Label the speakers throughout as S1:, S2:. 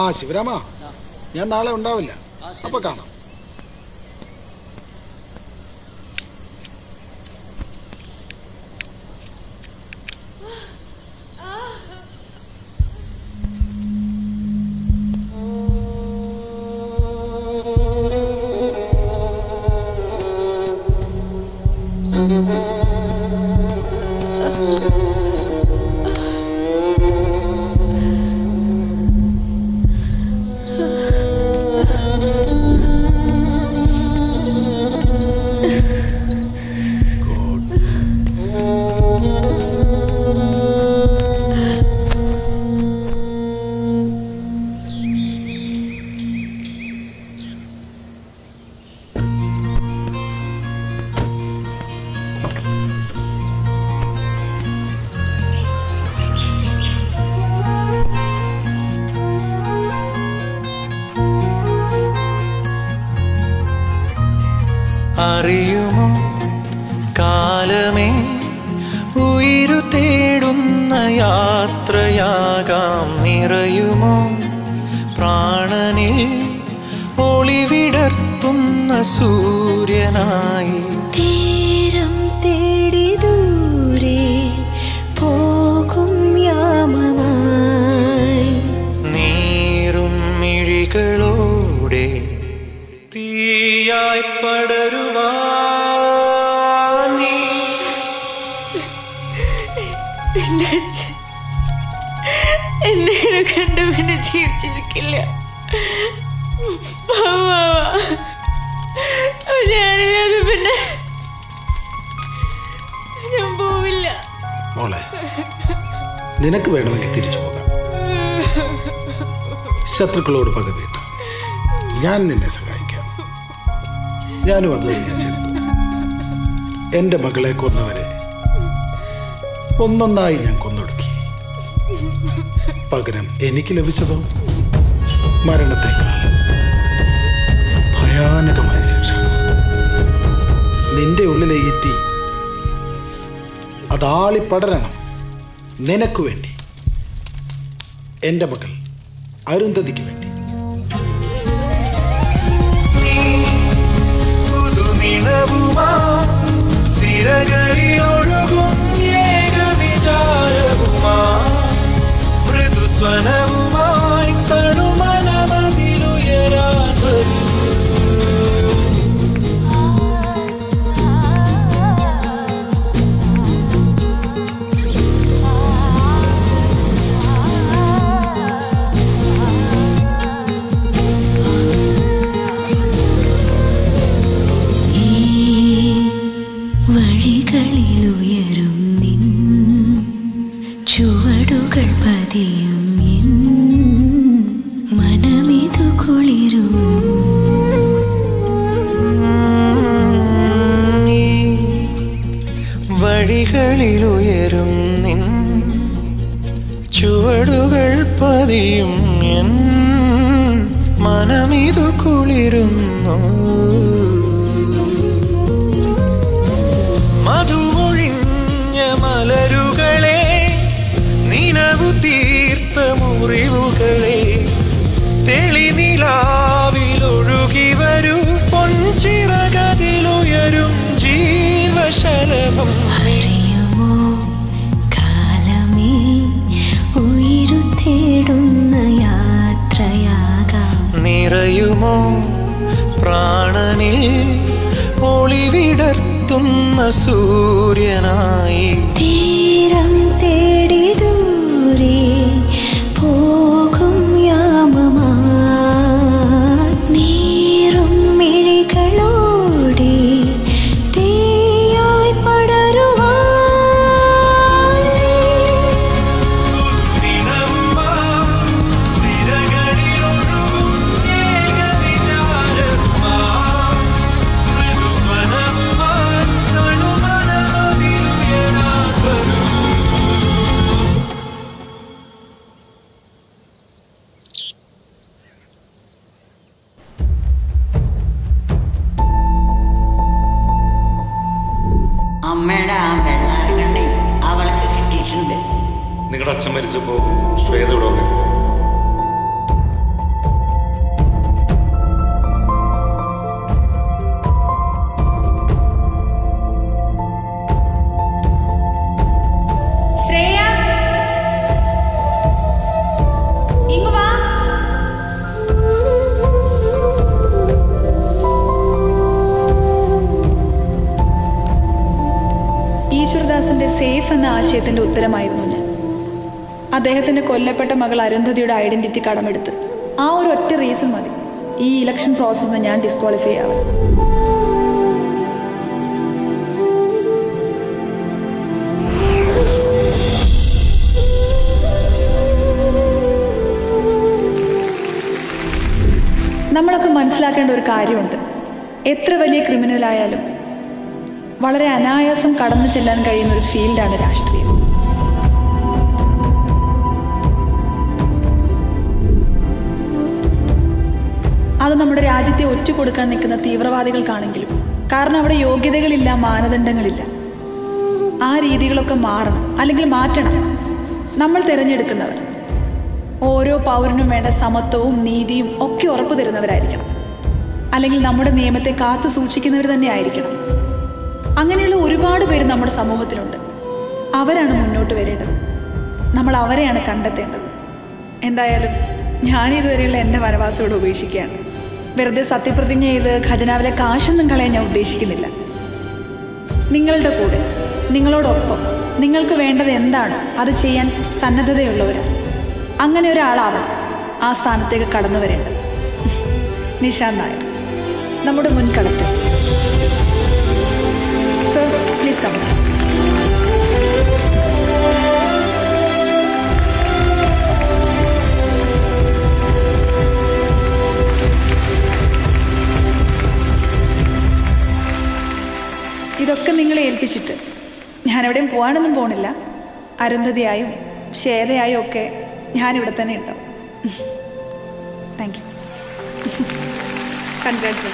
S1: ശിവരാമ ഞാൻ നാളെ ഉണ്ടാവില്ല അപ്പൊ കാണാം
S2: അറിയുമോ കാലമേ ഉയിരു തേടുന്ന യാത്രയാകാം നിറയുമോ പ്രാണനിൽ ഒളിവിടർത്തുന്ന സൂര്യനായി
S3: തീരം തേടി ദൂരെ പോകും യാമമായി
S2: നീറും മിഴികളോടെ തീയായി പടരുവാൻ നീ
S3: എന്റെ അച്ഛൻ എന്നെ കണ്ട് പിന്നെ ജീവിച്ചിരിക്കില്ല പാവാ. ഞാനില്ലാതെ പിന്നെ ഞാൻ പോവില്ല
S1: മോളെ നിനക്ക് വേണമെങ്കിൽ തിരിച്ചു പോകാം ശത്രുക്കളോട് പക വീട്ടാം ഞാൻ നിന്നെ സഹായിക്കാം ഞാനും അത് തന്നെയാണ് ചെയ്തത് എൻ്റെ മകളെ കൊന്നവരെ ഒന്നൊന്നായി ഞാൻ കൊന്നൊടുക്കി പകരം എനിക്ക് ലഭിച്ചതോ മരണത്തെക്കാൾ ഭയാനകമായ ശിക്ഷ നിന്റെ ഉള്ളിലെ ഈ തീ അതാളി പടരണം നിനക്ക് വേണ്ടി എൻ്റെ മകൾ അരുന്ധതിക്ക് വേണ്ടി
S2: പുതുനിലവുമാ സിരകളിലൊഴുകും ഏകവിചാരവുമാ മൃദുസ്വനവുമായി തണുമനമതിലുയരാൻ വരൂ
S3: ഈ വഴികളിലുയരും നിൻ ചുവടുകൾ പതിയും എൻ മനമിതു കുളിരും
S2: ഈ വഴികളിലുയരും നിൻ ചുവടുകൾ പതിയും എൻ മനമിതു കുളിരുന്നു മധുമൊഴിഞ്ഞ മലരുകളെ നിനവു തീർത്ത മുറിവുകളെ തെളിനിലാവിലൊഴുകി വരൂ പൊൻചിറകതിലുയരും ജീവശലഭം
S3: അറിയുമോ കാലമേ ഉയിരു തേടുന്ന യാത്രയാകാം
S2: നിറയുമോ പ്രാണനിൽ ഒളിവിടർത്തുന്ന സൂര്യനായി
S3: തീരം തേടി ദൂരെ പോകും യാമമായി നീറും മിഴികളോടെ തീയായി പടരുവാൻ
S4: അമ്മയുടെ ആ വെള്ളാരങ്ങണ്ണി അവൾക്ക് കിട്ടിയിട്ടുണ്ട്
S5: നിങ്ങളുടെ അച്ഛൻ മരിച്ചപ്പോൾ ശ്വേത ഇവിടെ വന്നിരുന്നു ഈശ്വരദാസിന്റെ സേഫ് എന്ന ആശയത്തിന്റെ ഉത്തരമായിരുന്നു ഞാൻ അദ്ദേഹത്തിന്റെ കൊല്ലപ്പെട്ട മകൾ അരുന്ധതിയുടെ ഐഡന്റിറ്റി കടമെടുത്ത് ആ ഒരു ഒറ്റ റീസൺ മതി ഈ ഇലക്ഷൻ പ്രോസസ്സിന് ഞാൻ ഡിസ്ക്വാളിഫൈ ആവാം നമ്മളൊക്കെ മനസ്സിലാക്കേണ്ട ഒരു കാര്യമുണ്ട് എത്ര വലിയ ക്രിമിനലായാലും വളരെ അനായാസം കടന്നു ചെല്ലാൻ കഴിയുന്ന ഒരു ഫീൽഡാണ് രാഷ്ട്രീയം അത് നമ്മുടെ രാജ്യത്തെ ഒറ്റ കൊടുക്കാൻ നിൽക്കുന്ന തീവ്രവാദികൾക്കാണെങ്കിലും കാരണം അവിടെ യോഗ്യതകളില്ല മാനദണ്ഡങ്ങളില്ല ആ രീതികളൊക്കെ മാറണം അല്ലെങ്കിൽ മാറ്റണം നമ്മൾ തിരഞ്ഞെടുക്കുന്നവർ ഓരോ പൗരനും വേണ്ട സമത്വവും നീതിയും ഒക്കെ ഉറപ്പു തരുന്നവരായിരിക്കണം അല്ലെങ്കിൽ നമ്മുടെ നിയമത്തെ കാത്തു സൂക്ഷിക്കുന്നവർ തന്നെ ആയിരിക്കണം അങ്ങനെയുള്ള ഒരുപാട് പേര് നമ്മുടെ സമൂഹത്തിലുണ്ട് അവരാണ് മുന്നോട്ട് വരേണ്ടത് നമ്മൾ അവരെയാണ് കണ്ടെത്തേണ്ടത് എന്തായാലും ഞാൻ ഇതുവരെയുള്ള എൻ്റെ വനവാസോട് ഉപേക്ഷിക്കുകയാണ് വെറുതെ സത്യപ്രതിജ്ഞ ചെയ്ത് ഖജനാവിലെ കാശൊന്നും കളയാൻ ഞാൻ ഉദ്ദേശിക്കുന്നില്ല നിങ്ങളുടെ കൂടെ നിങ്ങളോടൊപ്പം നിങ്ങൾക്ക് വേണ്ടത് എന്താണോ അത് ചെയ്യാൻ സന്നദ്ധതയുള്ളവരാണ് അങ്ങനെ ഒരാളാവണം ആ സ്ഥാനത്തേക്ക് കടന്നു വരേണ്ടത് നിഷാന്ത് നായർ നമ്മുടെ മുൻ കളക്ടർ സർ പ്ലീസ് കം ഇതൊക്കെ നിങ്ങളെ ഏൽപ്പിച്ചിട്ട് ഞാൻ എവിടെയും പോകാനൊന്നും പോണില്ല അരുന്ധതിയായും ശ്വേതയായും ഒക്കെ ഞാനിവിടെ തന്നെ ഉണ്ടാവും thank you congrats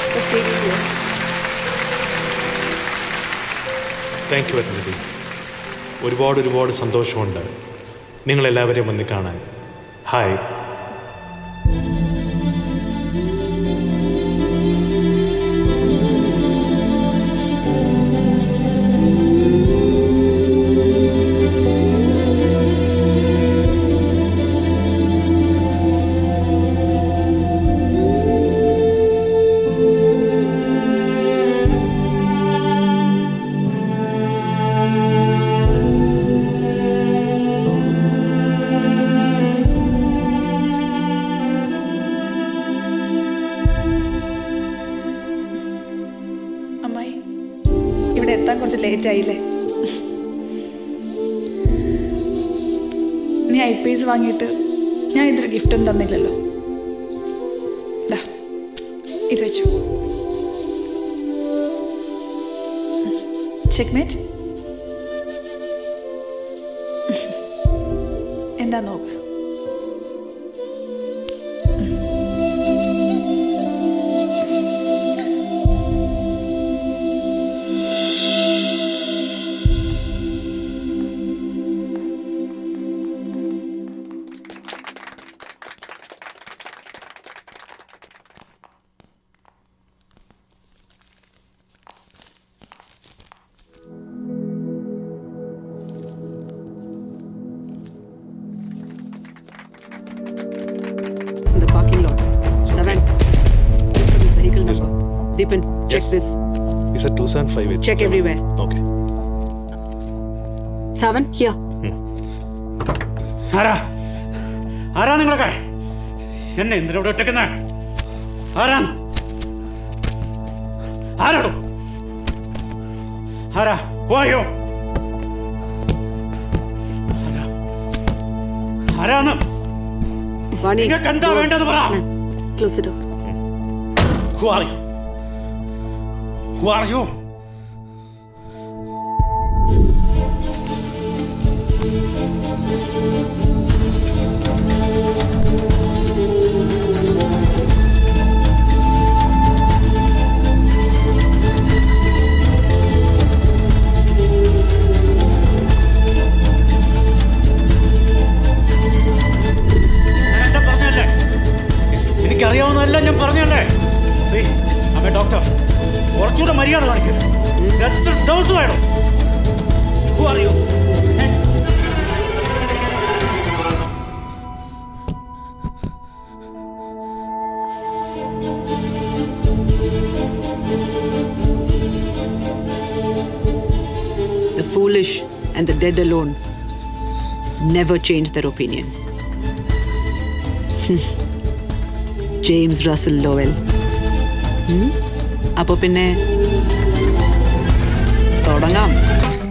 S6: thank you Arundhati ഒരുപാട് ഒരുപാട് സന്തോഷമുണ്ട് നിങ്ങളെല്ലാവരെയും വന്ന് കാണാൻ ഹായ്
S5: അമ്മായി ഇവിടെ എത്താൻ കുറച്ച് ലേറ്റ് ആയില്ലേ നീ ഐ പി എസ് വാങ്ങിയിട്ട് ഞാൻ ഇതൊരു ഗിഫ്റ്റൊന്നും തന്നില്ലല്ലോ ദാ, ഇത് വെച്ചു ചെക്ക്മേറ്റ് എന്താ നോക്ക്
S7: in the parking lot. Seven. Look for this vehicle
S6: Yes,
S7: number. Deepan, check
S6: Yes.
S7: this.
S6: Is two seven five
S7: Check everywhere.
S6: Okay
S7: Seven, here.
S8: ആരാ ആരാ നിങ്ങളൊക്കെ എന്നെ എന്തിനാ ഇവിടെ ഒറ്റക്കുന്ന ആരാ ആരാടോ ആരാ പോയോ ആരാ ആരാന്ന്
S7: Vani,
S8: നിങ്ങൾക്ക് എന്താ
S7: door.
S8: വേണ്ടത് പറ
S7: Man, Close the door.
S8: Who are you? Who are you? ഞാനെന്താ പറഞ്ഞല്ലേ എനിക്കറിയാവുന്നതല്ല ഞാൻ പറഞ്ഞല്ലേ സി അമ്മ ഡോക്ടർ കുറച്ചുകൂടെ മര്യാദ കാണിക്കും എത്ര ദിവസം വേണം Who are you? ഏ?
S7: The foolish and the dead alone never change their opinion. James Russell Lowell അപ്പോൾ പിന്നെ തുടങ്ങാം